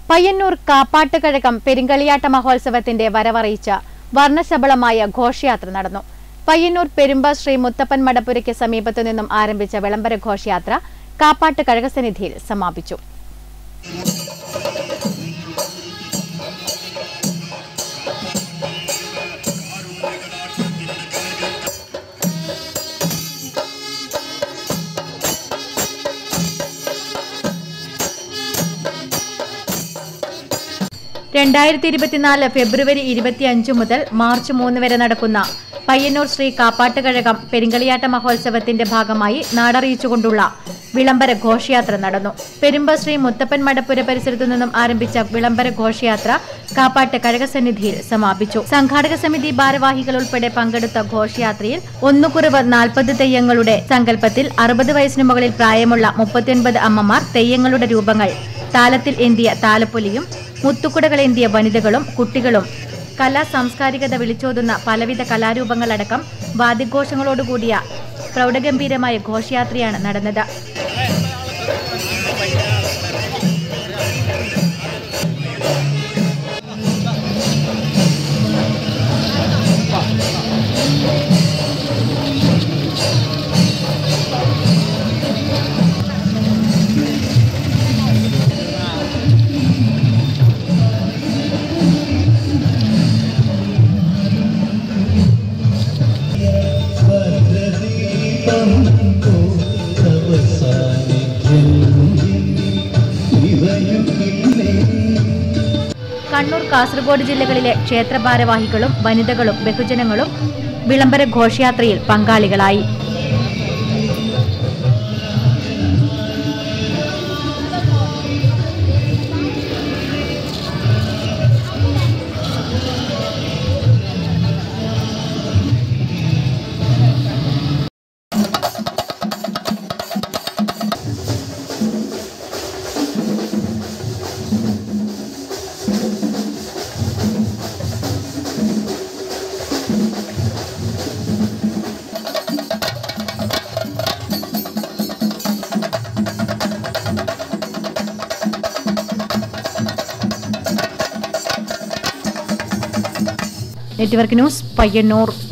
പയ്യന്നൂർ കാപ്പാട്ടുകഴകം പെരിങ്കളിയാട്ട മഹോത്സവത്തിന്റെ വരവറിയിച്ച വർണ്ണശബളമായ ഘോഷയാത്ര നടന്നു പയ്യന്നൂർ പെരുമ്പ ശ്രീ മുത്തപ്പൻ മടപ്പുരയ്ക്ക് സമീപത്തു നിന്നും ആരംഭിച്ച വിളംബര ഘോഷയാത്ര കാപ്പാട്ട് കഴകസന്നിധിയിൽ സമാപിച്ചു രണ്ടായിരത്തി ഇരുപത്തിനാല് ഫെബ്രുവരി ഇരുപത്തിയഞ്ച് മുതൽ മാർച്ച് മൂന്ന് വരെ നടക്കുന്ന പയ്യന്നൂർ ശ്രീ കാപ്പാട്ടുകഴകം പെരിങ്കളിയാട്ട മഹോത്സവത്തിന്റെ ഭാഗമായി നാടറിയിച്ചുകൊണ്ടുള്ള വിളംബര ഘോഷയാത്ര നടന്നു പെരുമ്പ ശ്രീ മുത്തപ്പൻ മടപ്പുര പരിസരത്തു നിന്നും ആരംഭിച്ച വിളംബര ഘോഷയാത്ര കാപ്പാട്ട് കഴകസന്നിധിയിൽ സമാപിച്ചു സംഘാടക സമിതി ഭാരവാഹികൾ ഉൾപ്പെടെ പങ്കെടുത്ത ഘോഷയാത്രയിൽ ഒന്നുകുറവ് നാൽപ്പത് തെയ്യങ്ങളുടെ സങ്കല്പത്തിൽ അറുപത് വയസ്സിനു മുകളിൽ പ്രായമുള്ള മുപ്പത്തിയൊൻപത് അമ്മമാർ തെയ്യങ്ങളുടെ രൂപങ്ങൾ താലത്തിൽ ഏന്തിയ താലപ്പൊലിയും മുത്തുക്കുടകളേന്തിയ വനിതകളും കുട്ടികളും കലാ സാംസ്കാരികത വിളിച്ചോതുന്ന പലവിധ കലാരൂപങ്ങളടക്കം വാദ്യഘോഷങ്ങളോടുകൂടിയ പ്രൗഢഗംഭീരമായ ഘോഷയാത്രയാണ് നടന്നത് കണ്ണൂർ കാസർഗോഡ് ജില്ലകളിലെ ക്ഷേത്ര ഭാരവാഹികളും വനിതകളും ബഹുജനങ്ങളും വിളംബര ഘോഷയാത്രയിൽ പങ്കാളികളായി നെറ്റ്വർക്ക് ന്യൂസ് പയ്യന്നൂർ